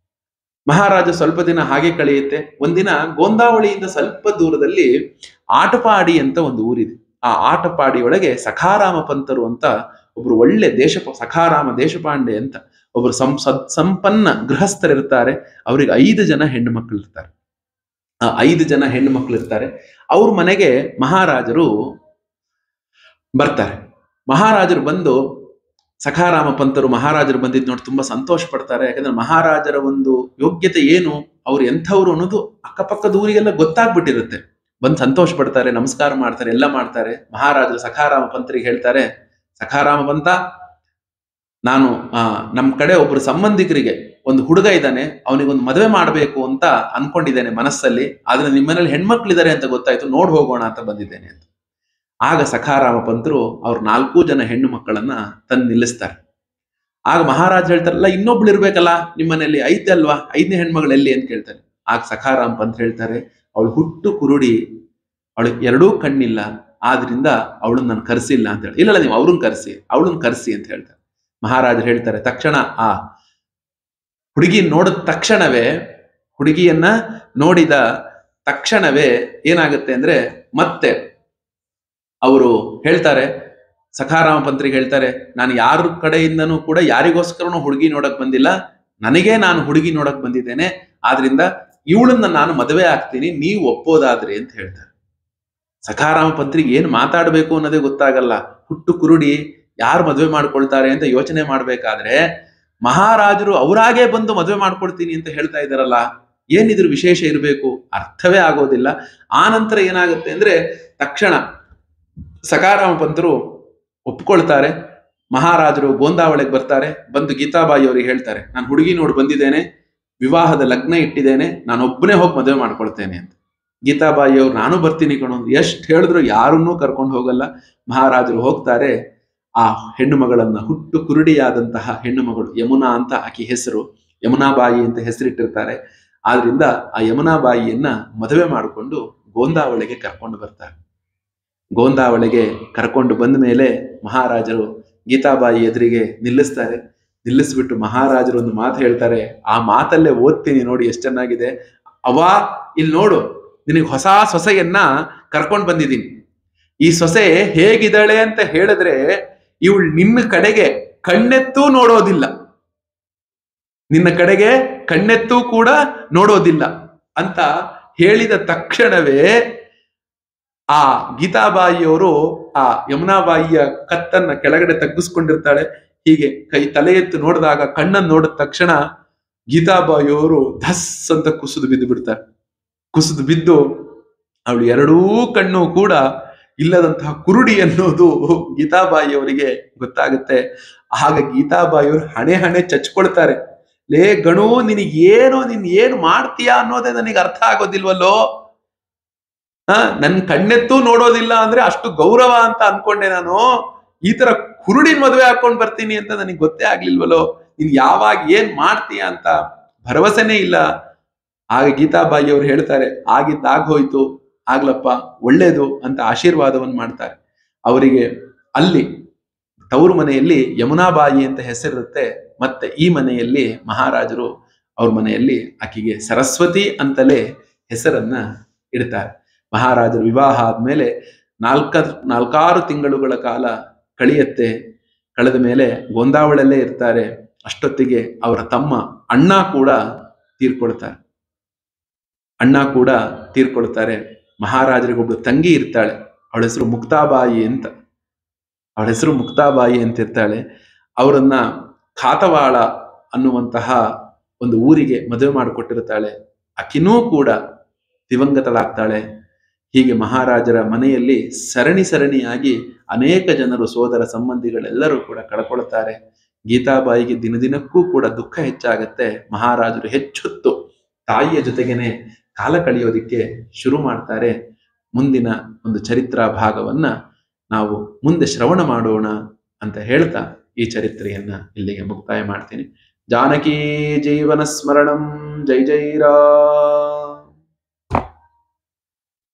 ಮಹಾರಾಜ ಸ್ವಲ್ಪ ದಿನ ಹಾಗೆ ಕಳೆಯುತ್ತೆ ಒಂದಿನ ಗೋಂದಾವಳಿಯಿಂದ ಸ್ವಲ್ಪ ದೂರದಲ್ಲಿ ಆಟಪಾಡಿ ಅಂತ ಒಂದು ಊರಿದೆ ಆ ಆಟಪಾಡಿಯೊಳಗೆ ಸಖಾರಾಮ ಪಂತರು ಅಂತ ಒಬ್ರು ಒಳ್ಳೆ ದೇಶ ಸಖಾರಾಮ ದೇಶಪಾಂಡೆ ಅಂತ ಒಬ್ರು ಸಂ ಸದ್ ಸಂಪನ್ನ ಗೃಹಸ್ಥರಿರ್ತಾರೆ ಅವ್ರಿಗೆ ಐದು ಜನ ಹೆಣ್ಣು ಮಕ್ಕಳು ಇರ್ತಾರೆ ಆ ಐದು ಜನ ಹೆಣ್ಣು ಮಕ್ಕಳು ಇರ್ತಾರೆ ಅವ್ರ ಮನೆಗೆ ಮಹಾರಾಜರು ಬರ್ತಾರೆ ಮಹಾರಾಜರು ಬಂದು ಸಖಾರಾಮ ಪಂತರು ಮಹಾರಾಜರು ಬಂದಿದ್ದು ನೋಡಿ ತುಂಬಾ ಸಂತೋಷ ಪಡ್ತಾರೆ ಯಾಕಂದ್ರೆ ಮಹಾರಾಜರ ಒಂದು ಯೋಗ್ಯತೆ ಏನು ಅವ್ರು ಎಂಥವ್ರು ಅನ್ನೋದು ಅಕ್ಕಪಕ್ಕದ ಊರಿಗೆಲ್ಲ ಗೊತ್ತಾಗ್ಬಿಟ್ಟಿರುತ್ತೆ ಬಂದು ಸಂತೋಷ ಪಡ್ತಾರೆ ನಮಸ್ಕಾರ ಮಾಡ್ತಾರೆ ಎಲ್ಲ ಮಾಡ್ತಾರೆ ಮಹಾರಾಜರು ಸಖಾರಾಮ ಪಂತರಿಗೆ ಹೇಳ್ತಾರೆ ಸಖಾರಾಮ ಪಂತ ನಾನು ಆ, ನಮ್ ಕಡೆ ಒಬ್ರು ಸಂಬಂಧಿಕರಿಗೆ ಒಂದು ಹುಡುಗ ಇದ್ದಾನೆ ಅವನಿಗೊಂದು ಮದುವೆ ಮಾಡಬೇಕು ಅಂತ ಅನ್ಕೊಂಡಿದ್ದೇನೆ ಮನಸ್ಸಲ್ಲಿ ಆದ್ರೆ ನಿಮ್ಮನೇಲಿ ಹೆಣ್ಮಕ್ಳಿದ್ದಾರೆ ಅಂತ ಗೊತ್ತಾಯ್ತು ನೋಡ್ ಹೋಗೋಣ ಅಂತ ಬಂದಿದ್ದೇನೆ ಅಂತ ಆಗ ಸಖಾರಾಮ ಪಂತರು ಅವ್ರ ನಾಲ್ಕು ಜನ ಹೆಣ್ಣು ಮಕ್ಕಳನ್ನ ತಂದು ನಿಲ್ಲಿಸ್ತಾರೆ ಆಗ ಮಹಾರಾಜ್ ಹೇಳ್ತಾರಲ್ಲ ಇನ್ನೊಬ್ಳು ಇರ್ಬೇಕಲ್ಲ ನಿಮ್ಮನೇಲಿ ಐತೆ ಅಲ್ವಾ ಐದನೇ ಹೆಣ್ಮಗಳು ಎಲ್ಲಿ ಅಂತ ಕೇಳ್ತಾರೆ ಆಗ ಸಖಾರಾಮ್ ಪಂತ್ ಹೇಳ್ತಾರೆ ಅವಳು ಹುಟ್ಟು ಕುರುಡಿ ಅವಳಿಗೆ ಎರಡೂ ಕಣ್ಣಿಲ್ಲ ಆದ್ರಿಂದ ಅವಳನ್ನ ನಾನು ಕರೆಸಿಲ್ಲ ಅಂತ ಹೇಳಿ ಇಲ್ಲ ನೀವು ಅವ್ರನ್ನ ಕರೆಸಿ ಅವಳನ್ನ ಕರೆಸಿ ಅಂತ ಹೇಳ್ತಾರೆ ಮಹಾರಾಜರು ಹೇಳ್ತಾರೆ ತಕ್ಷಣ ಆ ಹುಡುಗಿ ನೋಡಿದ ತಕ್ಷಣವೇ ಹುಡುಗಿಯನ್ನ ನೋಡಿದ ತಕ್ಷಣವೇ ಏನಾಗುತ್ತೆ ಅಂದ್ರೆ ಮತ್ತೆ ಅವರು ಹೇಳ್ತಾರೆ ಸಖಾರಾಮ ಪಂತ್ರಿಗೆ ಹೇಳ್ತಾರೆ ನಾನು ಯಾರ ಕಡೆಯಿಂದನೂ ಕೂಡ ಯಾರಿಗೋಸ್ಕರನೂ ಹುಡುಗಿ ನೋಡಕ್ ಬಂದಿಲ್ಲ ನನಗೆ ನಾನು ಹುಡುಗಿ ನೋಡಕ್ ಬಂದಿದ್ದೇನೆ ಆದ್ರಿಂದ ಇವಳನ್ನ ನಾನು ಮದುವೆ ಆಗ್ತೀನಿ ನೀವು ಒಪ್ಪೋದಾದ್ರಿ ಅಂತ ಹೇಳ್ತಾರೆ ಸಖಾರಾಮ ಪಂತ್ರಿಗೆ ಏನ್ ಮಾತಾಡ್ಬೇಕು ಅನ್ನೋದೇ ಗೊತ್ತಾಗಲ್ಲ ಹುಟ್ಟು ಕುರುಡಿ ಯಾರು ಮದುವೆ ಮಾಡ್ಕೊಳ್ತಾರೆ ಅಂತ ಯೋಚನೆ ಮಾಡ್ಬೇಕಾದ್ರೆ ಮಹಾರಾಜರು ಅವರಾಗೆ ಬಂದು ಮದುವೆ ಮಾಡ್ಕೊಳ್ತೀನಿ ಅಂತ ಹೇಳ್ತಾ ಇದಾರಲ್ಲ ಏನಿದ್ರ ವಿಶೇಷ ಇರಬೇಕು ಅರ್ಥವೇ ಆಗೋದಿಲ್ಲ ಆ ನಂತರ ಏನಾಗುತ್ತೆ ಅಂದ್ರೆ ತಕ್ಷಣ ಸಕಾರಾಮ ಪಂತರು ಒಪ್ಕೊಳ್ತಾರೆ ಮಹಾರಾಜರು ಗೋಂದಾವಳಿಗೆ ಬರ್ತಾರೆ ಬಂದು ಗೀತಾಬಾಯಿ ಅವರಿಗೆ ಹೇಳ್ತಾರೆ ನಾನು ಹುಡುಗಿ ನೋಡಿ ಬಂದಿದ್ದೇನೆ ವಿವಾಹದ ಲಗ್ನ ಇಟ್ಟಿದ್ದೇನೆ ನಾನು ಒಬ್ಬನೇ ಹೋಗಿ ಮದುವೆ ಮಾಡ್ಕೊಳ್ತೇನೆ ಅಂತ ಗೀತಾಬಾಯಿ ಅವ್ರು ನಾನು ಬರ್ತೀನಿ ಕಣೋ ಎಷ್ಟು ಹೇಳಿದ್ರು ಯಾರನ್ನೂ ಕರ್ಕೊಂಡು ಹೋಗಲ್ಲ ಮಹಾರಾಜರು ಹೋಗ್ತಾರೆ ಆ ಹೆಣ್ಣು ಮಗಳನ್ನ ಹುಟ್ಟು ಕುರುಡಿಯಾದಂತಹ ಹೆಣ್ಣು ಮಗಳು ಯಮುನಾ ಅಂತ ಆಕೆ ಹೆಸರು ಯಮುನಾಬಾಯಿ ಅಂತ ಹೆಸರಿಟ್ಟಿರ್ತಾರೆ ಆದ್ರಿಂದ ಆ ಯಮುನಾಬಾಯಿಯನ್ನ ಮದುವೆ ಮಾಡಿಕೊಂಡು ಗೋಂದಾವಳಿಗೆ ಕರ್ಕೊಂಡು ಬರ್ತಾರೆ ಗೋಂದಾವಳಿಗೆ ಕರ್ಕೊಂಡು ಬಂದ ಮೇಲೆ ಮಹಾರಾಜರು ಗೀತಾಬಾಯಿ ಎದುರಿಗೆ ನಿಲ್ಲಿಸ್ತಾರೆ ನಿಲ್ಲಿಸ್ಬಿಟ್ಟು ಮಹಾರಾಜರು ಒಂದು ಮಾತು ಹೇಳ್ತಾರೆ ಆ ಮಾತಲ್ಲೇ ಓದ್ತೀನಿ ನೋಡಿ ಎಷ್ಟು ಚೆನ್ನಾಗಿದೆ ಅವಾ ಇಲ್ಲಿ ನೋಡು ನಿನಗೆ ಹೊಸ ಸೊಸೆಯನ್ನ ಕರ್ಕೊಂಡು ಬಂದಿದ್ದೀನಿ ಈ ಸೊಸೆ ಹೇಗಿದ್ದಾಳೆ ಅಂತ ಹೇಳಿದ್ರೆ ಇವಳು ನಿನ್ನ ಕಡೆಗೆ ಕಣ್ಣೆತ್ತೂ ನೋಡೋದಿಲ್ಲ ನಿನ್ನ ಕಡೆಗೆ ಕಣ್ಣೆತ್ತೂ ಕೂಡ ನೋಡೋದಿಲ್ಲ ಅಂತ ಹೇಳಿದ ತಕ್ಷಣವೇ ಆ ಗೀತಾಬಾಯಿಯವರು ಆ ಯಮುನಾಬಾಯಿಯ ಕತ್ತನ್ನ ಕೆಳಗಡೆ ತಗ್ಗಿಸ್ಕೊಂಡಿರ್ತಾಳೆ ಹೀಗೆ ಕೈ ತಲೆ ಎತ್ತು ನೋಡಿದಾಗ ಕಣ್ಣನ್ನು ನೋಡಿದ ತಕ್ಷಣ ಗೀತಾಬಾಯಿಯವರು ಧಸ್ ಅಂತ ಕುಸಿದು ಬಿದ್ದು ಬಿಡ್ತಾರೆ ಕುಸಿದು ಬಿದ್ದು ಅವಳು ಎರಡೂ ಕಣ್ಣು ಕೂಡ ಇಲ್ಲದಂತಹ ಕುರುಡಿ ಅನ್ನೋದು ಗೀತಾಬಾಯಿಯವರಿಗೆ ಗೊತ್ತಾಗುತ್ತೆ ಆಗ ಗೀತಾಬಾಯಿಯವರು ಹಣೆ ಹಣೆ ಚಚ್ಕೊಳ್ತಾರೆ ಲೇ ಗಣು ನಿನಗೆ ಏನು ನೀನ್ ಏನು ಮಾಡ್ತೀಯಾ ಅನ್ನೋದೇ ನನಗೆ ಅರ್ಥ ಆಗೋದಿಲ್ವಲ್ಲೋ ಆ ನನ್ ಕಣ್ಣೆತ್ತೂ ನೋಡೋದಿಲ್ಲ ಅಂದ್ರೆ ಅಷ್ಟು ಗೌರವ ಅಂತ ಅನ್ಕೊಂಡೆ ನಾನು ಈ ತರ ಕುರುಡಿನ ಮದುವೆ ಹಾಕೊಂಡ್ ಬರ್ತೀನಿ ಅಂತ ನನಗೆ ಗೊತ್ತೇ ಆಗ್ಲಿಲ್ವಲ್ಲೋ ನೀನ್ ಯಾವಾಗ ಏನ್ ಮಾಡ್ತೀಯ ಅಂತ ಭರವಸೆನೇ ಇಲ್ಲ ಆಗ ಗೀತಾಬಾಯಿ ಅವ್ರು ಹೇಳ್ತಾರೆ ಆಗಿದ್ದಾಗ್ ಹೋಯ್ತು ಆಗ್ಲಪ್ಪ ಒಳ್ಳೇದು ಅಂತ ಆಶೀರ್ವಾದವನ್ನು ಮಾಡ್ತಾರೆ ಅವರಿಗೆ ಅಲ್ಲಿ ತವರು ಮನೆಯಲ್ಲಿ ಯಮುನಾಬಾಯಿ ಅಂತ ಹೆಸರಿರುತ್ತೆ ಮತ್ತೆ ಈ ಮನೆಯಲ್ಲಿ ಮಹಾರಾಜರು ಅವ್ರ ಮನೆಯಲ್ಲಿ ಆಕೆಗೆ ಸರಸ್ವತಿ ಅಂತಲೇ ಹೆಸರನ್ನ ಇಡ್ತಾರೆ ಮಹಾರಾಜರು ವಿವಾಹ ಆದ್ಮೇಲೆ ನಾಲ್ಕ ನಾಲ್ಕಾರು ತಿಂಗಳುಗಳ ಕಾಲ ಕಳೆಯತ್ತೆ ಕಳೆದ ಮೇಲೆ ಗೋಂದಾವಳಲ್ಲೇ ಇರ್ತಾರೆ ಅಷ್ಟೊತ್ತಿಗೆ ಅವರ ತಮ್ಮ ಅಣ್ಣ ಕೂಡ ತೀರ್ಕೊಳ್ತಾರೆ ಅಣ್ಣ ಕೂಡ ತೀರ್ಕೊಳ್ತಾರೆ ಮಹಾರಾಜರಿಗೊಬ್ಳು ತಂಗಿ ಇರ್ತಾಳೆ ಅವಳ ಹೆಸರು ಮುಕ್ತಾಬಾಯಿ ಅಂತ ಅವಳ ಹೆಸರು ಮುಕ್ತಾಬಾಯಿ ಅಂತ ಇರ್ತಾಳೆ ಅವರನ್ನ ಖಾತವಾಳ ಅನ್ನುವಂತಹ ಒಂದು ಊರಿಗೆ ಮದುವೆ ಮಾಡಿಕೊಟ್ಟಿರ್ತಾಳೆ ಅಕಿನೂ ಕೂಡ ದಿವಂಗತಳಾಗ್ತಾಳೆ ಹೀಗೆ ಮಹಾರಾಜರ ಮನೆಯಲ್ಲಿ ಸರಣಿ ಸರಣಿಯಾಗಿ ಅನೇಕ ಜನರು ಸೋದರ ಸಂಬಂಧಿಗಳೆಲ್ಲರೂ ಕೂಡ ಕಳ್ಕೊಳ್ತಾರೆ ಗೀತಾಬಾಯಿಗೆ ದಿನದಿನಕ್ಕೂ ಕೂಡ ದುಃಖ ಹೆಚ್ಚಾಗತ್ತೆ ಮಹಾರಾಜರು ಹೆಚ್ಚೊತ್ತು ತಾಯಿಯ ಜೊತೆಗೇನೆ ಕಾಲ ಕಳೆಯೋದಿಕ್ಕೆ ಶುರು ಮಾಡ್ತಾರೆ ಮುಂದಿನ ಒಂದು ಚರಿತ್ರಾ ಭಾಗವನ್ನ ನಾವು ಮುಂದೆ ಶ್ರವಣ ಮಾಡೋಣ ಅಂತ ಹೇಳ್ತಾ ಈ ಚರಿತ್ರೆಯನ್ನ ಇಲ್ಲಿಗೆ ಮುಕ್ತಾಯ ಮಾಡ್ತೀನಿ ಜಾನಕಿ ಜೀವನ ಸ್ಮರಣಂ ಜೈ ಜೈ ರಾಮ್